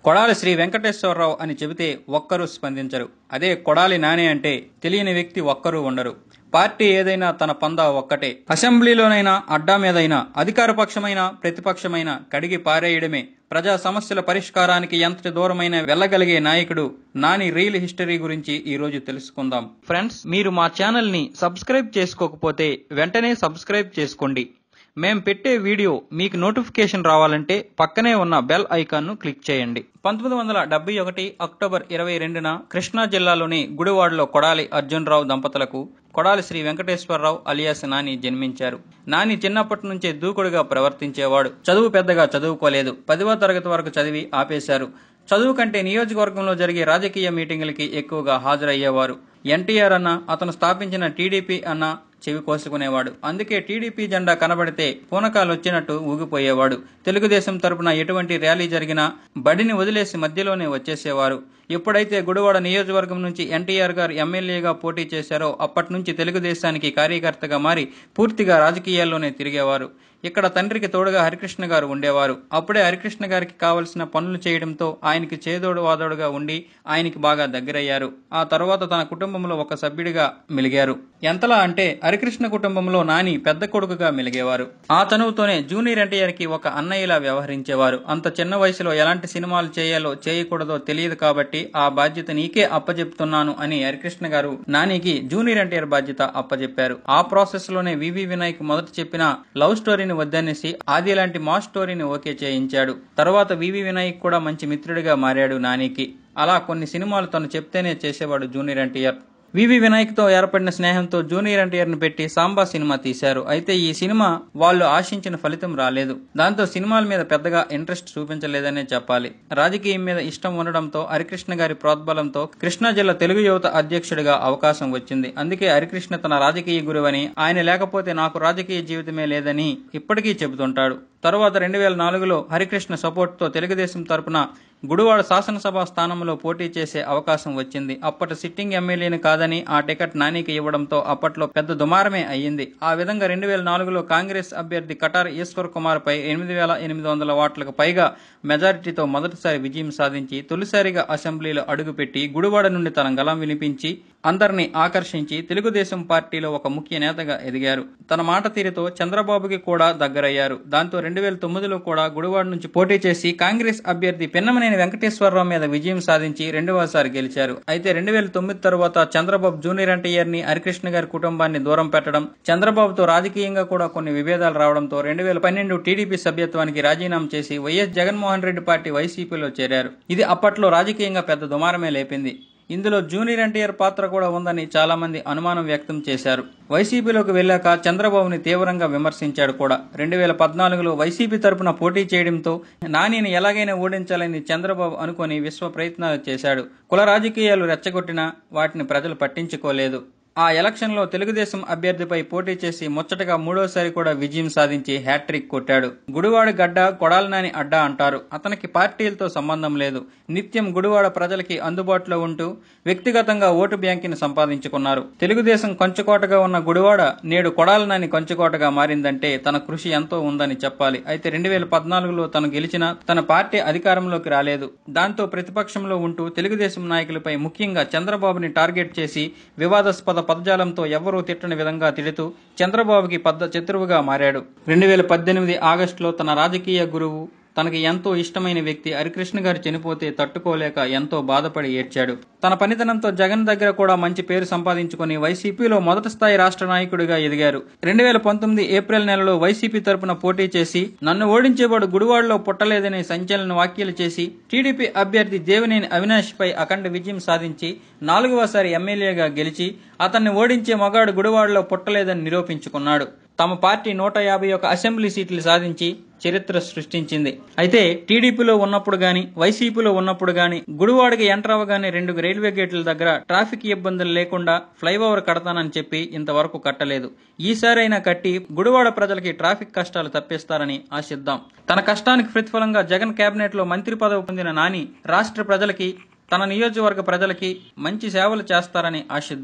కొడాలి శ్రీ వెంకటేశ్వరరావు అని చెబితే ఒక్కరూ స్పందించరు అదే కొడాలి నాని అంటే తెలియని వ్యక్తి ఒక్కరూ ఉండరు పార్టీ ఏదైనా తన పందా ఒక్కటే అసెంబ్లీలోనైనా అడ్డా మీదైనా అధికార పక్షమైన ప్రతిపక్షమైన కడిగి పారేయడమే ప్రజా సమస్యల పరిష్కారానికి ఎంతటి దూరమైన వెళ్ళగలిగే నాయకుడు నాని రియల్ హిస్టరీ గురించి ఈ రోజు తెలుసుకుందాం ఫ్రెండ్స్ మీరు మా ఛానల్ ని సబ్స్క్రైబ్ చేసుకోకపోతే వెంటనే సబ్స్క్రైబ్ చేసుకోండి మేం పెట్టే వీడియో మీకు నోటిఫికేషన్ రావాలంటే పక్కనే ఉన్న బెల్ ఐకాన్ ను క్లిక్ చేయండి పంతొమ్మిది వందల డెబ్బై ఒకటి అక్టోబర్ ఇరవై రెండున కృష్ణా జిల్లాలోని గుడివాడలో కొడాలి అర్జునరావు దంపతులకు కొడాలి శ్రీ వెంకటేశ్వరరావు అలియాస్ నాని జన్మించారు నాని చిన్నప్పటి నుంచే దూకుడుగా ప్రవర్తించేవాడు చదువు పెద్దగా చదువుకోలేదు పదివ తరగతి వరకు చదివి ఆపేశారు చదువు కంటే నియోజకవర్గంలో జరిగే రాజకీయ మీటింగులకి ఎక్కువగా హాజరయ్యేవారు ఎన్టీఆర్ అన్న అతను స్థాపించిన టీడీపీ అన్న చెవి కోసుకునేవాడు అందుకే టీడీపీ జెండా కనబడితే పూనకాలు వచ్చినట్టు ఊగిపోయేవాడు తెలుగుదేశం తరపున ఎటువంటి ర్యాలీ జరిగినా బడిని వదిలేసి మధ్యలోనే వచ్చేసేవారు ఎప్పుడైతే గుడివాడ నియోజకవర్గం నుంచి ఎన్టీఆర్ గారు ఎమ్మెల్యేగా పోటీ చేశారో అప్పటి నుంచి తెలుగుదేశానికి కార్యకర్తగా మారి పూర్తిగా రాజకీయాల్లోనే తిరిగేవారు ఇక్కడ తండ్రికి తోడుగా హరికృష్ణ గారు ఉండేవారు అప్పుడే హరికృష్ణ గారికి కావలసిన పనులు చేయడంతో ఆయనకి చేదోడు వాదోడుగా ఉండి ఆయనకి బాగా దగ్గరయ్యారు ఆ తర్వాత తన కుటుంబంలో ఒక సభ్యుడిగా మెలిగారు ఎంతలా అంటే హరికృష్ణ కుటుంబంలో నాని పెద్ద కొడుకుగా మెలిగేవారు ఆ చనువుతోనే జూనియర్ ఎన్టీఆర్ కి ఒక అన్నయ్యలా వ్యవహరించేవారు అంత చిన్న వయసులో ఎలాంటి సినిమాలు చేయాలో చేయకూడదో తెలియదు కాబట్టి ఆ బాధ్యత నీకే అప్పచెప్తున్నాను అని హరికృష్ణ గారు నానికి జూనియర్ ఎన్టీఆర్ బాధ్యత అప్పచెప్పారు ఆ ప్రాసెస్ లోనే వివి వినాయక్ మొదట చెప్పిన లవ్ స్టోరీని వద్దనేసి ఆది లాంటి మా స్టోరీని ఓకే చేయించాడు తర్వాత వివి వినాయక్ కూడా మంచి మిత్రుడిగా మారాడు నానికి అలా కొన్ని సినిమాలు తను చెప్తేనే చేసేవాడు జూనియర్ ఎన్టీఆర్ వివి వినాయక్ తో ఏర్పడిన స్నేహంతో జూనియర్ ఎన్టీఆర్ ని పెట్టి సాంబా సినిమా తీశారు అయితే ఈ సినిమా వాళ్ళు ఆశించిన ఫలితం రాలేదు దాంతో సినిమాల మీద పెద్దగా ఇంట్రెస్ట్ చూపించలేదనే చెప్పాలి రాజకీయం మీద ఇష్టం ఉండడంతో హరికృష్ణ గారి ప్రోద్బలంతో కృష్ణా జిల్లా తెలుగు యువత అధ్యక్షుడిగా అవకాశం వచ్చింది అందుకే హరికృష్ణ తన రాజకీయ గురువని ఆయన లేకపోతే నాకు రాజకీయ జీవితమే లేదని ఇప్పటికీ చెబుతుంటాడు తరువాత రెండు వేల నాలుగులో హరికృష్ణ సపోర్ట్తో తెలుగుదేశం తరపున గుడివాడ శాసనసభ స్థానంలో పోటీ చేసే అవకాశం వచ్చింది అప్పటి సిట్టింగ్ ఎమ్మెల్యేని కాదని ఆ టికెట్ నానికి ఇవ్వడంతో అప్పట్లో పెద్ద దుమారమే అయ్యింది ఆ విధంగా రెండు వేల నాలుగులో కాంగ్రెస్ అభ్యర్థి కటార్ ఈశ్వర్ కుమార్ పై ఎనిమిది వేల ఎనిమిది వందల వాట్లకు పైగా మెజారిటీతో మొదటిసారి విజయం సాధించి తొలిసారిగా అసెంబ్లీలో అడుగుపెట్టి గుడివాడ నుండి తన గలం వినిపించి అందరినీ ఆకర్షించి తెలుగుదేశం పార్టీలో ఒక ముఖ్య నేతగా ఎదిగారు తన మాట తీరుతో చంద్రబాబుకి కూడా దగ్గరయ్యారు దాంతో రెండు వేల తొమ్మిదిలో కూడా గుడివాడ నుంచి పోటీ చేసి కాంగ్రెస్ అభ్యర్థి పిన్నమనేని వెంకటేశ్వరరావు మీద విజయం సాధించి రెండవసారి గెలిచారు అయితే రెండు వేల తొమ్మిది తర్వాత చంద్రబాబు జూనియర్ ఎన్టీఆర్ ని హరికృష్ణ గారి కుటుంబాన్ని దూరం పెట్టడం చంద్రబాబుతో రాజకీయంగా కూడా కొన్ని విభేదాలు రావడంతో రెండు వేల పన్నెండు టీడీపీ సభ్యత్వానికి రాజీనామా చేసి వైఎస్ జగన్మోహన్ రెడ్డి పార్టీ వైసీపీలో చేరారు ఇది అప్పట్లో రాజకీయంగా పెద్ద దుమారమే లేపింది ఇందులో జూనియర్ ఎన్టీఆర్ పాత్ర కూడా ఉందని చాలా మంది అనుమానం వ్యక్తం చేశారు వైసీపీలోకి వెళ్ళాక చంద్రబాబుని తీవ్రంగా విమర్శించాడు కూడా రెండు వేల పద్నాలుగులో వైసీపీ తరపున పోటీ చేయడంతో నానిని ఎలాగైనా ఓడించాలని చంద్రబాబు అనుకుని విశ్వ ప్రయత్నాలు చేశాడు కుల రాజకీయాలు రెచ్చగొట్టినా వాటిని ప్రజలు పట్టించుకోలేదు ఆ ఎలక్షన్లో తెలుగుదేశం అభ్యర్థిపై పోటీ చేసి ముచ్చటగా మూడోసారి కూడా విజయం సాధించి హ్యాట్రిక్ కొట్టాడు గుడివాడ గడ్డ కొడాలనాని అడ్డా అంటారు అతనికి పార్టీలతో సంబంధం లేదు నిత్యం గుడివాడ ప్రజలకి అందుబాటులో ఉంటూ వ్యక్తిగతంగా ఓటు బ్యాంకిని సంపాదించుకున్నారు తెలుగుదేశం కంచుకోటగా ఉన్న గుడివాడ నేడు కొడాలనాని కంచుకోటగా మారిందంటే తన కృషి ఎంతో ఉందని చెప్పాలి అయితే రెండు వేల పద్నాలుగులో తను గెలిచినా తన పార్టీ అధికారంలోకి రాలేదు దాంతో ప్రతిపక్షంలో ఉంటూ తెలుగుదేశం నాయకులపై ముఖ్యంగా చంద్రబాబుని టార్గెట్ చేసి వివాదాస్పద పదజాలంతో ఎవరూ తిట్టని విధంగా తిడుతూ చంద్రబాబుకి పెద్ద శత్రువుగా మారాడు రెండు వేల పద్దెనిమిది ఆగస్టులో తన రాజకీయ గురువు తనకి ఎంతో ఇష్టమైన వ్యక్తి హరికృష్ణ గారు చనిపోతే తట్టుకోలేక ఎంతో బాధపడి ఏడ్చాడు తన పనితనంతో జగన్ దగ్గర కూడా మంచి పేరు సంపాదించుకుని వైసీపీలో మొదటి స్థాయి రాష్ట్ర నాయకుడిగా ఎదిగారు రెండు వేల పంతొమ్మిది ఏప్రిల్ నెలలో వైసీపీ తరపున పోటీ చేసి నన్ను ఓడించేవాడు గుడివాడలో పుట్టలేదని సంచలన వ్యాఖ్యలు చేసి టీడీపీ అభ్యర్థి దేవినేని అవినాష్ పై అఖండ విజయం సాధించి నాలుగవసారి ఎమ్మెల్యేగా గెలిచి అతన్ని ఓడించే మగాడు గుడివాడలో పుట్టలేదని నిరూపించుకున్నాడు తమ పార్టీ నూట యాభై ఒక అసెంబ్లీ సీట్లు సాధించి చరిత్ర సృష్టించింది అయితే టీడీపీలో ఉన్నప్పుడు గాని వైసీపీలో ఉన్నప్పుడు గాని గుడివాడకి ఎంటర్ అవ్వగానే రెండు రైల్వే గేట్ల దగ్గర ట్రాఫిక్ ఇబ్బందులు లేకుండా ఫ్లైఓవర్ కడతానని చెప్పి ఇంతవరకు కట్టలేదు ఈసారైనా కట్టి గుడివాడ ప్రజలకి ట్రాఫిక్ కష్టాలు తప్పిస్తారని ఆశిద్దాం తన కష్టానికి ప్రతిఫలంగా జగన్ కేబినెట్ లో మంత్రి పదవి పొందిన నాని రాష్ట్ర ప్రజలకి తన నియోజకవర్గ ప్రజలకి మంచి సేవలు చేస్తారని ఆశిద్దాం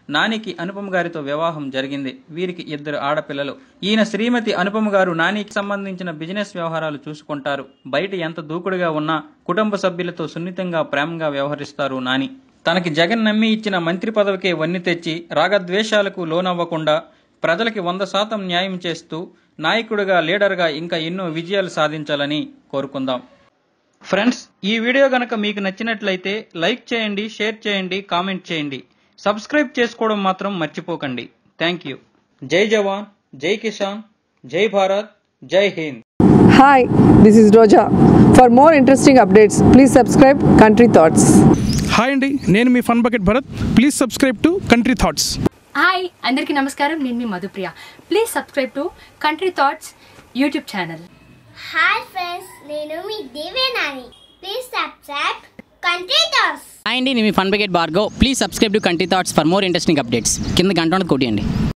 నానికి అనుపమ గారితో వివాహం జరిగింది వీరికి ఇద్దరు ఆడపిల్లలు ఈయన శ్రీమతి అనుపమ గారు నానికి సంబంధించిన బిజినెస్ వ్యవహారాలు చూసుకుంటారు బయట ఎంత దూకుడుగా ఉన్నా కుటుంబ సభ్యులతో సున్నితంగా ప్రేమగా వ్యవహరిస్తారు నాని తనకి జగన్ నమ్మి ఇచ్చిన మంత్రి పదవికే వన్ని తెచ్చి రాగద్వేషాలకు లోనవ్వకుండా ప్రజలకి వంద శాతం న్యాయం చేస్తూ నాయకుడిగా లీడర్గా ఇంకా ఎన్నో విజయాలు సాధించాలని కోరుకుందాం ఫ్రెండ్స్ ఈ వీడియో గనక మీకు నచ్చినట్లయితే లైక్ చేయండి షేర్ చేయండి కామెంట్ చేయండి సబ్స్క్రైబ్ చేసుకోవడం మాత్రం మర్చిపోకండి థ్యాంక్ యూ జై జవాన్ జై కిసాన్ జై భారత్ జై Hind Hi, this is Roja. For more interesting updates, please subscribe Country Thoughts. Hi అండి నేను మీ Fun Bucket Bharath please subscribe to Country Thoughts hi అందరికీ నమస్కారం నేను మీ Madhupriya please subscribe to Country Thoughts YouTube channel hi friends నేను మీ Devenani please subscribe Country Thoughts hi అండి నేను మీ Fun Bucket Bhargav please subscribe to Country Thoughts for more interesting updates కింద గంట ఉన్నది కొట్టియండి